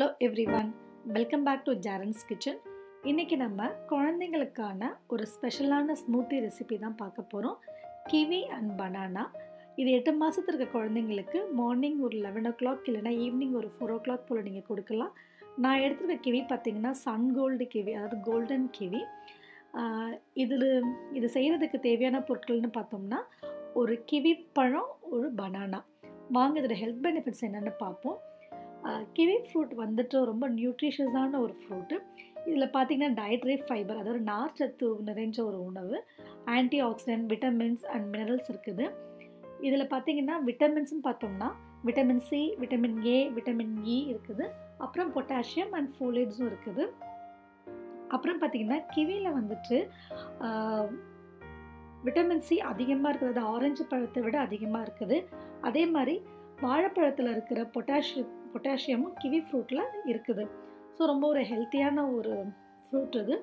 hello everyone welcome back to ஜாரன்ஸ் kitchen இன்றைக்கி நம்ம குழந்தைங்களுக்கான ஒரு ஸ்பெஷலான ஸ்மூத்தி ரெசிபி தான் பார்க்க போகிறோம் கிவி அண்ட் பனானா இது எட்டு மாதத்து இருக்க குழந்தைங்களுக்கு மார்னிங் ஒரு லெவன் ஓ கிளாக் இல்லைனா ஈவினிங் ஒரு ஃபோர் ஓ கிளாக் போல் நீங்கள் கொடுக்கலாம் நான் எடுத்துருக்க கிவி பார்த்தீங்கன்னா சன் கோல்டு கிவி அதாவது கோல்டன் கிவி இதில் இது செய்கிறதுக்கு தேவையான பொருட்கள்னு பார்த்தோம்னா ஒரு கிவி பழம் ஒரு பனானா வாங்க இதோட ஹெல்த் பெனிஃபிட்ஸ் என்னென்னு பார்ப்போம் கிவி ஃப்ரூட் வந்துட்டு ரொம்ப நியூட்ரிஷியஸான ஒரு ஃப்ரூட்டு இதில் பார்த்தீங்கன்னா டயட்ரி ஃபைபர் அதாவது நார்ச்சத்து நிறைஞ்ச ஒரு உணவு antioxidant vitamins and minerals இருக்குது இதில் பார்த்தீங்கன்னா விட்டமின்ஸ்னு பார்த்தோம்னா vitamin C vitamin A vitamin E இருக்குது அப்புறம் பொட்டாசியம் அண்ட் ஃபோலேட்ஸும் இருக்குது அப்புறம் பார்த்தீங்கன்னா கிவியில் வந்துட்டு விட்டமின் சி அதிகமாக இருக்கிறது ஆரஞ்சு பழத்தை விட அதிகமாக இருக்குது அதே மாதிரி வாழைப்பழத்தில் இருக்கிற பொட்டாசியம் பொட்டாசியமும் கிவி ஃப்ரூட்டில் இருக்குது ஸோ ரொம்ப ஒரு ஹெல்த்தியான ஒரு ஃப்ரூட் இது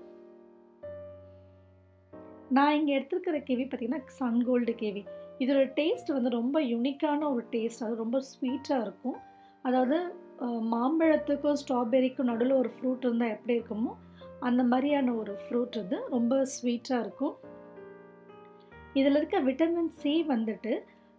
நான் இங்கே எடுத்துருக்கிற கிவி பார்த்திங்கன்னா சன் கோல்டு கிவி இதோட டேஸ்ட் வந்து ரொம்ப யுனிக்கான ஒரு டேஸ்ட் அது ரொம்ப ஸ்வீட்டாக இருக்கும் அதாவது மாம்பழத்துக்கும் ஸ்ட்ராபெரிக்கும் நடுவில் ஒரு ஃப்ரூட் இருந்தால் எப்படி இருக்குமோ அந்த மாதிரியான ஒரு ஃப்ரூட் இது ரொம்ப ஸ்வீட்டாக இருக்கும் இதில் இருக்க விட்டமின் சி வந்துட்டு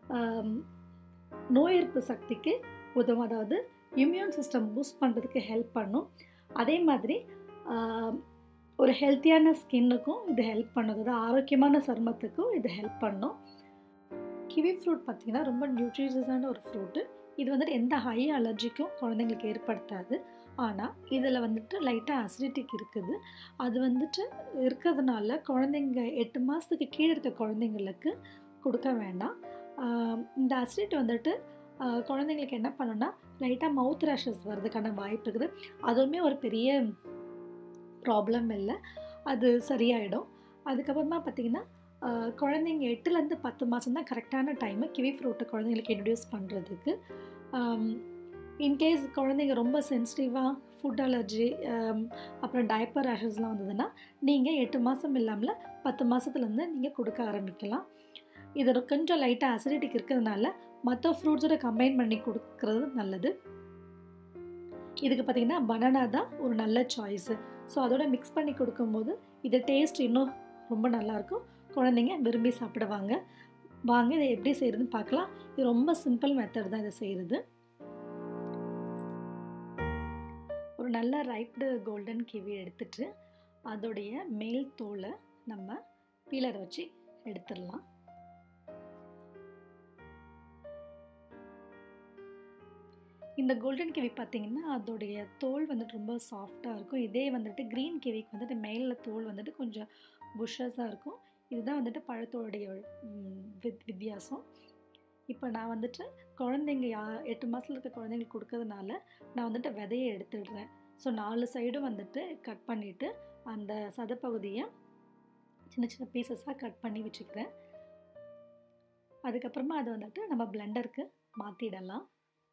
நோய் எதிர்ப்பு சக்திக்கு உதவும் அதாவது இம்யூன் சிஸ்டம் பூஸ்ட் பண்ணுறதுக்கு ஹெல்ப் பண்ணும் அதே மாதிரி ஒரு ஹெல்த்தியான ஸ்கின்னுக்கும் இது ஹெல்ப் பண்ணுது அதாவது ஆரோக்கியமான சருமத்துக்கும் இது ஹெல்ப் பண்ணும் கிவி ஃப்ரூட் பார்த்திங்கன்னா ரொம்ப நியூட்ரிஷியஸான ஒரு ஃப்ரூட்டு இது வந்துட்டு எந்த ஹை அலர்ஜிக்கும் குழந்தைங்களுக்கு ஏற்படுத்தாது ஆனால் இதில் வந்துட்டு லைட்டாக அசிடிட்டிக் இருக்குது அது வந்துட்டு இருக்கிறதுனால குழந்தைங்க எட்டு மாதத்துக்கு கீழே இருக்க குழந்தைங்களுக்கு கொடுக்க வேண்டாம் இந்த அசிடிட்டி வந்துட்டு குழந்தைங்களுக்கு என்ன பண்ணுன்னா லைட்டாக மவுத் ரேஷஸ் வர்றதுக்கான வாய்ப்பு இருக்குது அதுவுமே ஒரு பெரிய ப்ராப்ளம் இல்லை அது சரியாயிடும் அதுக்கப்புறமா பார்த்திங்கன்னா குழந்தைங்க எட்டுலேருந்து பத்து மாதம் தான் கரெக்டான டைமு கிவி ஃப்ரூட்டை குழந்தைங்களுக்கு இன்ட்ரடியூஸ் பண்ணுறதுக்கு இன்கேஸ் குழந்தைங்க ரொம்ப சென்சிட்டிவாக ஃபுட் அலர்ஜி அப்புறம் டயப்பர் ரேஷஸ்லாம் வந்ததுன்னா நீங்கள் எட்டு மாதம் இல்லாமல் பத்து மாதத்துலேருந்து நீங்கள் கொடுக்க ஆரம்பிக்கலாம் இதோட கொஞ்சம் லைட்டாக அசிடிட்டிக் இருக்கிறதுனால மற்ற ஃப்ரூட்ஸோட கம்பைன் பண்ணி கொடுக்குறது நல்லது இதுக்கு பார்த்திங்கன்னா பனானா தான் ஒரு நல்ல சாய்ஸு ஸோ அதோட மிக்ஸ் பண்ணி கொடுக்கும்போது இது டேஸ்ட் இன்னும் ரொம்ப நல்லாயிருக்கும் குழந்தைங்க விரும்பி சாப்பிடுவாங்க வாங்க இதை எப்படி செய்கிறதுன்னு பார்க்கலாம் இது ரொம்ப சிம்பிள் மெத்தட் தான் இதை செய்கிறது ஒரு நல்ல ரைப்டு கோல்டன் கிவி எடுத்துட்டு அதோடைய மேல் தோலை நம்ம பீலரை வச்சு எடுத்துடலாம் இந்த கோல்டன் கிவி பார்த்திங்கன்னா அதோடைய தோல் வந்துட்டு ரொம்ப சாஃப்டாக இருக்கும் இதே வந்துட்டு க்ரீன் கிவிக்கு வந்துட்டு மேலில் தோல் வந்துட்டு கொஞ்சம் புஷ்ஷஸாக இருக்கும் இதுதான் வந்துட்டு பழத்தோடைய வித் வித்தியாசம் இப்போ நான் வந்துட்டு குழந்தைங்க யா எட்டு மாதத்தில் இருக்க குழந்தைங்களுக்கு கொடுக்கறதுனால நான் வந்துட்டு விதையை எடுத்துடுறேன் ஸோ நாலு சைடும் வந்துட்டு கட் பண்ணிவிட்டு அந்த சதப்பகுதியை சின்ன சின்ன பீசஸாக கட் பண்ணி வச்சுக்கிறேன் அதுக்கப்புறமா அதை வந்துட்டு நம்ம பிளெண்டருக்கு மாற்றிடலாம்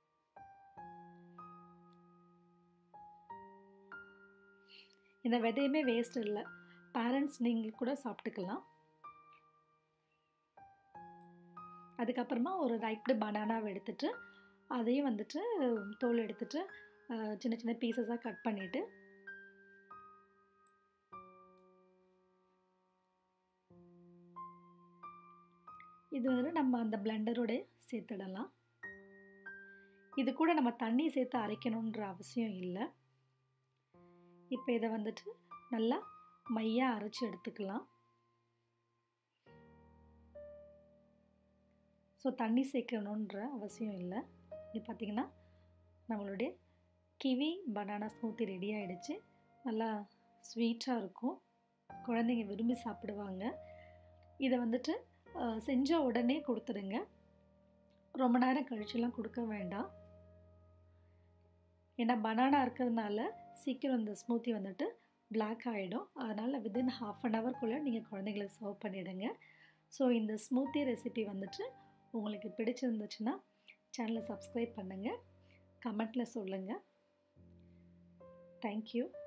இந்த விதையுமே வேஸ்ட் இல்லை பேரண்ட்ஸ் நீங்கள் கூட சாப்பிட்டுக்கலாம் அதுக்கப்புறமா ஒரு ரைப்டு பனானாவை எடுத்துட்டு அதையும் வந்துட்டு தோல் எடுத்துட்டு சின்ன சின்ன பீசஸாக கட் பண்ணிவிட்டு இது வந்து நம்ம அந்த பிளெண்டரோட சேர்த்துடலாம் இது கூட நம்ம தண்ணி சேர்த்து அரைக்கணுன்ற அவசியம் இல்லை இப்போ இதை வந்துட்டு நல்லா மையாக அரைச்சி எடுத்துக்கலாம் ஸோ தண்ணி சேர்க்கணுன்ற அவசியம் இல்லை இது பார்த்திங்கன்னா நம்மளுடைய கிவி பனானா ஸ்மூத்தி ரெடி ஆகிடுச்சு நல்லா ஸ்வீட்டாக இருக்கும் குழந்தைங்க விரும்பி சாப்பிடுவாங்க இதை வந்துட்டு செஞ்ச உடனே கொடுத்துடுங்க ரொம்ப நேரம் கழிச்சுலாம் கொடுக்க வேண்டாம் ஏன்னா பனானா இருக்கிறதுனால சீக்கிரம் இந்த ஸ்மூத்தி வந்துட்டு பிளாக் ஆகிடும் அதனால் வித்தின் ஹாஃப் அன் ஹவர்க்குள்ளே நீங்கள் குழந்தைங்களுக்கு சர்வ் பண்ணிவிடுங்க ஸோ இந்த ஸ்மூத்தி ரெசிபி வந்துட்டு உங்களுக்கு பிடிச்சிருந்துச்சுன்னா சேனலை சப்ஸ்கிரைப் பண்ணுங்கள் கமெண்ட்டில் சொல்லுங்கள் தேங்க்யூ